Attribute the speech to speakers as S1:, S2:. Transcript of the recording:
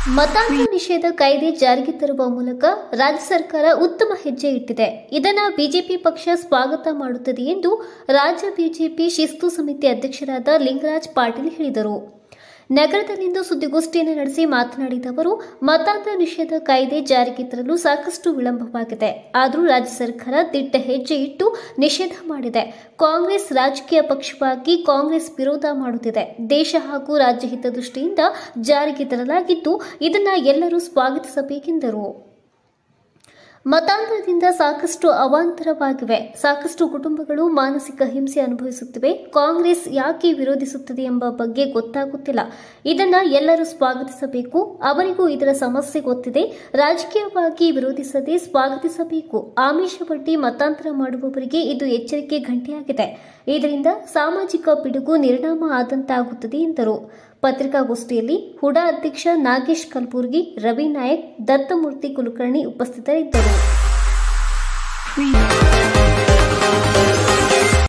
S1: ಮತಾಂತರ ನಿಷೇಧ ಕಾಯ್ದೆ ಜಾರಿಗೆ ತರುವ ಮೂಲಕ ರಾಜ್ಯ ಸರ್ಕಾರ ಉತ್ತಮ ಹೆಜ್ಜೆ ಇಟ್ಟಿದೆ ಇದನ್ನು ಬಿಜೆಪಿ ಪಕ್ಷ ಸ್ವಾಗತ ಮಾಡುತ್ತದೆ ಎಂದು ರಾಜ್ಯ ಬಿಜೆಪಿ ಶಿಸ್ತು ಸಮಿತಿ ಅಧ್ಯಕ್ಷರಾದ ಲಿಂಗರಾಜ್ ಪಾಟೀಲ್ ಹೇಳಿದರು ನಗರದಲ್ಲಿಂದು ಸುದ್ದಿಗೋಷ್ಠಿಯನ್ನು ನಡೆಸಿ ಮಾತನಾಡಿದ ಅವರು ಮತಾಂತರ ನಿಷೇಧ ಕಾಯ್ದೆ ಜಾರಿಗೆ ತರಲು ಸಾಕಷ್ಟು ವಿಳಂಬವಾಗಿದೆ ಆದರೂ ರಾಜ್ಯ ಸರ್ಕಾರ ದಿಟ್ಟ ಹೆಜ್ಜೆ ಇಟ್ಟು ನಿಷೇಧ ಮಾಡಿದೆ ಕಾಂಗ್ರೆಸ್ ರಾಜಕೀಯ ಪಕ್ಷವಾಗಿ ಕಾಂಗ್ರೆಸ್ ವಿರೋಧ ಮಾಡುತ್ತಿದೆ ದೇಶ ಹಾಗೂ ರಾಜ್ಯ ಹಿತದೃಷ್ಟಿಯಿಂದ ಜಾರಿಗೆ ತರಲಾಗಿದ್ದು ಇದನ್ನು ಎಲ್ಲರೂ ಸ್ವಾಗತಿಸಬೇಕೆಂದರು ಮತಾಂತರದಿಂದ ಸಾಕಷ್ಟು ಅವಾಂತರವಾಗಿವೆ ಸಾಕಷ್ಟು ಕುಟುಂಬಗಳು ಮಾನಸಿಕ ಹಿಂಸೆ ಅನುಭವಿಸುತ್ತಿವೆ ಕಾಂಗ್ರೆಸ್ ಯಾಕೆ ವಿರೋಧಿಸುತ್ತದೆ ಎಂಬ ಬಗ್ಗೆ ಗೊತ್ತಾಗುತ್ತಿಲ್ಲ ಇದನ್ನ ಎಲ್ಲರೂ ಸ್ವಾಗತಿಸಬೇಕು ಅವರಿಗೂ ಇದರ ಸಮಸ್ಯೆ ಗೊತ್ತಿದೆ ರಾಜಕೀಯವಾಗಿ ವಿರೋಧಿಸದೆ ಸ್ವಾಗತಿಸಬೇಕು ಆಮಿಷವಡ್ಡಿ ಮತಾಂತರ ಮಾಡುವವರಿಗೆ ಇದು ಎಚ್ಚರಿಕೆ ಗಂಟೆಯಾಗಿದೆ ಇದರಿಂದ ಸಾಮಾಜಿಕ ಪಿಡುಗು ನಿರ್ನಾಮ ಆದಂತಾಗುತ್ತದೆ ಎಂದರು ಪತ್ರಿಕಾಗೋಷ್ಠಿಯಲ್ಲಿ ಹುಡಾ ಅಧ್ಯಕ್ಷ ನಾಗೇಶ್ ಕಲ್ಬುರ್ಗಿ ರವಿ ನಾಯಕ್ ದತ್ತಮೂರ್ತಿ ಕುಲಕರ್ಣಿ ಉಪಸ್ಥಿತರಿದ್ದರು